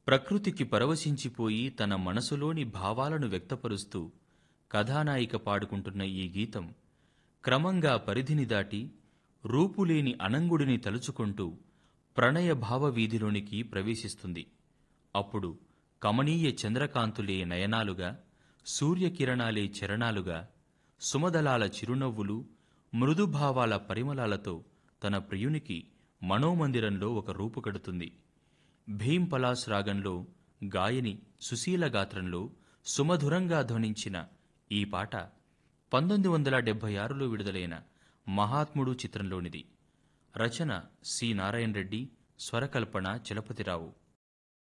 ప్రకృతికి పరవశించిపోయి తన మనసులోని భావాలను వ్యక్తపరుస్తూ కథానాయిక పాడుకుంటున్న ఈ గీతం క్రమంగా పరిధిని దాటి రూపులేని అనంగుడిని తలుచుకుంటూ ప్రణయ భావవీధిలోనికి ప్రవేశిస్తుంది అప్పుడు కమనీయ చంద్రకాంతులే నయనాలుగా సూర్యకిరణాలే చరణాలుగా సుమదలాల చిరునవ్వులు మృదుభావాల పరిమళాలతో తన ప్రియునికి మనోమందిరంలో ఒక రూపు కడుతుంది భీం పలాస్ రాగంలో గాయని సుశీల గాత్రంలో సుమధురంగా ధ్వనించిన ఈ పాట పంతొమ్మిది వందల డెబ్బై ఆరులో విడుదలైన మహాత్ముడు చిత్రంలోనిది రచన సి నారాయణ రెడ్డి స్వరకల్పన చలపతిరావు